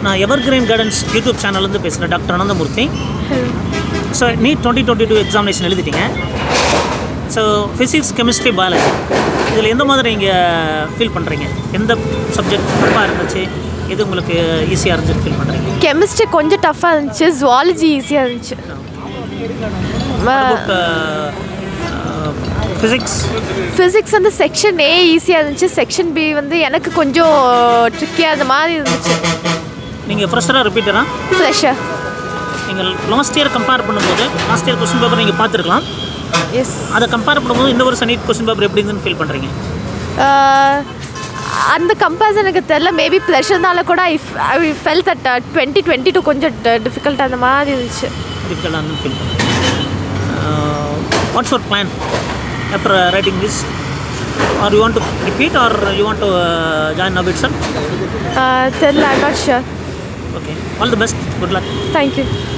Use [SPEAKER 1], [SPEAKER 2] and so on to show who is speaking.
[SPEAKER 1] நான் evergreen gardens YouTube சேனல்லேருந்து பேசுகிறேன் doctor Ananthamurthy so NEET twenty twenty two examination எழுதிட்டீங்க ஸோ ஃபிசிக்ஸ் கெமிஸ்ட்ரி பயாலஜி இதில் எந்த மாதிரி நீங்கள் ஃபீல் பண்ணுறீங்க எந்த சப்ஜெக்ட் டஃப்பாக இருந்துச்சு எது உங்களுக்கு ஈஸியாக இருந்துச்சு ஃபீல் பண்ணுறீங்க
[SPEAKER 2] கெமிஸ்ட்ரி கொஞ்சம் டஃப்பாக இருந்துச்சு ஜுவாலஜி ஈஸியாக இருந்துச்சு
[SPEAKER 1] ஃபிசிக்ஸ்
[SPEAKER 2] ஃபிசிக்ஸ் வந்து செக்ஷன் ஏ ஈஸியாக இருந்துச்சு செக்ஷன் பி வந்து எனக்கு கொஞ்சம் ட்ரிக்கியாக இருந்த மாதிரி இருந்துச்சு
[SPEAKER 1] நீங்கள் ஃப்ரெஷராக ரிப்பீட்டரா
[SPEAKER 2] ஃப்ரெஷ்ஷாக
[SPEAKER 1] நீங்கள் லாஸ்ட் இயர் கம்பேர் பண்ணும்போது லாஸ்ட் இயர் கொஸ்டின் பேப்பர் நீங்கள் பார்த்துருக்கலாம்
[SPEAKER 2] எஸ்
[SPEAKER 1] அதை கம்பேர் பண்ணும்போது இந்த வருஷம் நீட் கொஸ்டின் பேப்பர் எப்படி இருந்துன்னு ஃபீல் பண்ணுறீங்க
[SPEAKER 2] அந்த கம்பேரிசன் எனக்கு தெரில மேபி ப்ரெஷர்னால கூட I I felt that twenty twenty two கொஞ்சம் டிஃபிகல்ட் அந்த மாதிரி இருந்துச்சு
[SPEAKER 1] டிஃபிகல்ட்டாக இருந்து ஃபீல் பண்ணுறேன் what's your plan after writing this are you want to repeat or you want to join now it sir
[SPEAKER 2] தெரில I not sure
[SPEAKER 1] okay all the best good luck
[SPEAKER 2] thank you